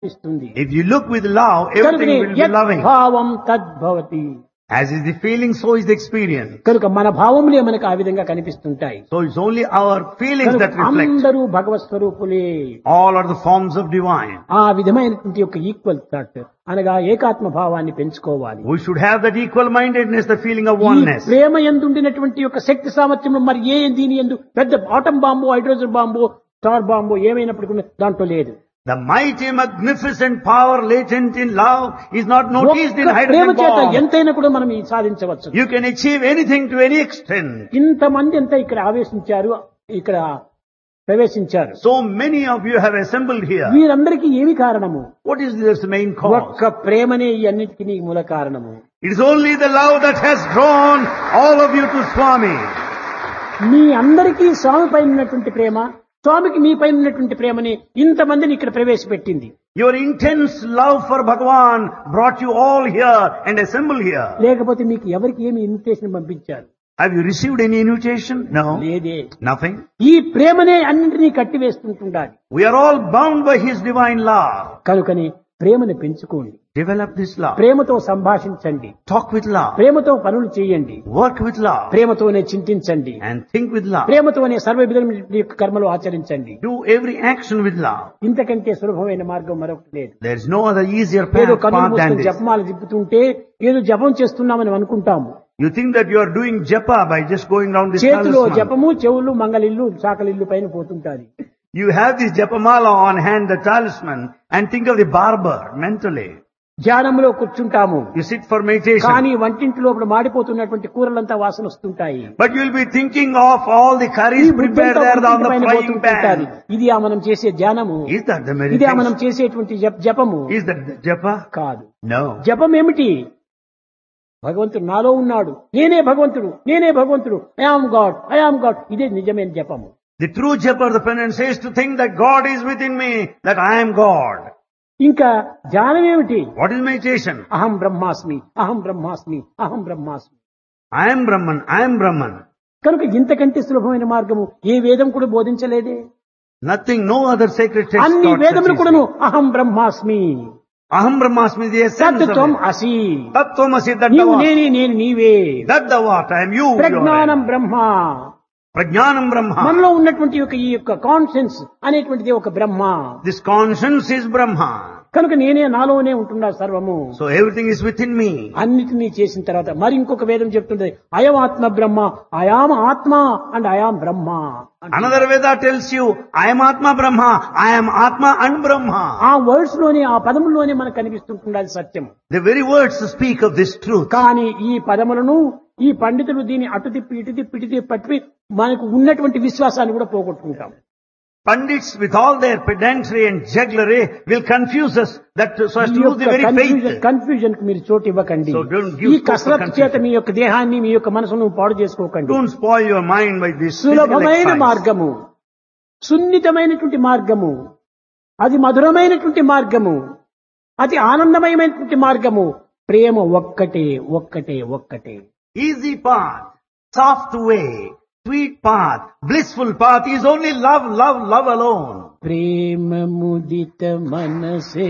ఇస్తుంది If you look with love, everything will be loving. భావం తద్భవతి As is the feeling, so is the experience. కనుక మన భావములే మనకు ఆ విధంగా కనిపిస్తుంటాయి So it's only our feelings కనుక that reflect. అందరూ భగవత్ స్వరూపులే All are the forms of divine. ఆ విధమైనటువంటి యొక్క ఈక్వల్ థాట్ అనగా ఏకాత్మ భావాన్ని పెంచుకోవాలి We should have that equal mindedness, the feeling of ఈ oneness. ప్రేమ ఎందుండినటువంటి యొక్క శక్తి సామర్థ్యం మరి ఏ దీని ఎందు పెద్ద atom bomb hydrogen bomb star bomb ఏమైనప్పటికీ దాంట్లో లేదు The mighty, magnificent power latent in love is not noticed in ఒక్క ప్రేమ hydrogen చేత bomb. ఎంతైనా కూడా మనం ఇది సాధించవచ్చు You can achieve anything to any extent. ఇంతమంది ఎంత ఇక్కడ ఆవేశించారు ఇక్కడ ప్రవేశించారు So many of you have assembled here. వీరందరికీ ఏమి కారణము What is this main cause? ఒక్క ప్రేమనే ఈ అన్నిటికీ మూల కారణము It is only the love that has drawn all of you to Swami. మీ అందరికీ స్వామి పైన ఉన్నటువంటి ప్రేమ స్వామికి మీ పైన ఉన్నటువంటి ప్రేమని ఇంతమందిని ఇక్కడ ప్రవేశపెట్టింది Your intense love for Bhagavan brought you all here and assembled here. లేకపోతే మీకు ఎవరికి ఏమి ఇన్విటేషన్ పంపించారు Have you received any invitation? No. లేదే Nothing. ఈ ప్రేమనే అన్నింటినీ కట్టివేస్తుంటుండాలి We are all bound by His divine love. కనుకని ప్రేమను పెంచుకోండి Develop this love. ప్రేమతో సంభాషించండి Talk with love. ప్రేమతో పనులు చేయండి Work with love. ప్రేమతోనే చింతించండి And think with love. ప్రేమతోనే సర్వ విధమైన యొక్క కర్మలు ఆచరించండి Do every action with love. ఇంతకంటే సులభమైన మార్గం మరొకటి లేదు There is no other easier ఏదో path, కన్నులు path than మూసుకొని this. జపమాలు తిప్పుతుంటే ఏదో జపం చేస్తున్నామని అనుకుంటాము You think that you are doing japa by just going round this చేతిలో talisman. జపము చెవులు మంగళిల్లు చాకలిల్లు పైన పోతుంటాది You have this japamala on hand, the talisman, and think of the barber mentally. ధ్యానంలో కూర్చుంటాము You sit for meditation. కానీ వంటింటి లోపల మాడిపోతున్నటువంటి కూరలంతా వాసన వస్తుంటాయి But you will be thinking of all the ఈ curries prepared బుద్ధంతా there on వంటింటి the పైన frying పోతుంటుంటాది. pan. ఇది ఆ మనం చేసే ధ్యానము Is that the ఇదే మనం meditation? చేసేటువంటి జప- జపము Is that the japa? కాదు No. జపం ఏమిటి భగవంతుడు నాలో ఉన్నాడు నేనే భగవంతుడు నేనే భగవంతుడు ఐఆమ్ గాడ్ ఐఆమ్ గాడ్ ఇదే నిజమైన జపము The true japa, the penance, is to think that God is within me, that I am God. ఇంకా ధ్యానం ఏమిటి What is meditation? అహం బ్రహ్మాస్మి అహం బ్రహ్మాస్మి అహం బ్రహ్మాస్మి I am Brahman, I am Brahman. కనుక ఇంతకంటే సులభమైన మార్గము ఏ వేదం కూడా బోధించలేదే Nothing, no other sacred text అన్ని taught వేదములు such కూడాను easily. అహం బ్రహ్మాస్మి Aham Brahmasmi, the essence of సత్వం it. అసి Tattvamasi, that నీవు thou art. నేనే నేను నీవే That thou art, I am you. you are ప్రజ్ఞానం I. Brahma Prajnanam Brahma. మనలో ఉన్నటువంటి యొక్క ఈ యొక్క కాన్షియన్స్ అనేటువంటిది ఒక బ్రహ్మ This conscience is Brahma. కనుక నేనే నాలోనే ఉంటున్నా సర్వము So everything is within me. అన్నిటినీ చేసిన తర్వాత మరి ఇంకొక వేదం చెప్తుంది అయం ఆత్మ Brahma I am Atma and I am Brahma Another Veda tells you, I am Atma Brahma, I am Atma and Brahma. ఆ వర్డ్స్ లోనే ఆ పదముల్లోనే మనకు కనిపిస్తుంటుంది సత్యం The very words speak of this truth. కానీ ఈ పదములను ఈ పండితులు దీన్ని అటు తిప్పి ఇటు తిప్పి ఇటు తిప్పి పట్టి మనకు ఉన్నటువంటి విశ్వాసాన్ని కూడా పోగొట్టుకుంటాం Pandits with all their pedantry and jugglery will confuse us that so as to ఈ lose the యొక్క very కన్ఫ్యూజన్ faith. కన్ఫ్యూజన్ కు మీరు చోటు ఇవ్వకండి So don't give ఈ scope for కసరత్తు confusion. చేత మీ యొక్క దేహాన్ని మీ యొక్క మనసును పాడు చేసుకోకండి Don't spoil your mind by this physical సులభమైన exercise. మార్గము సున్నితమైనటువంటి మార్గము అది మధురమైనటువంటి మార్గము అతి ఆనందమయమైనటువంటి మార్గము ప్రేమ ఒక్కటే ఒక్కటే ఒక్కటే Easy path, soft way, sweet path, blissful path is only love, love, love alone. ప్రేమ ముదిత మనసే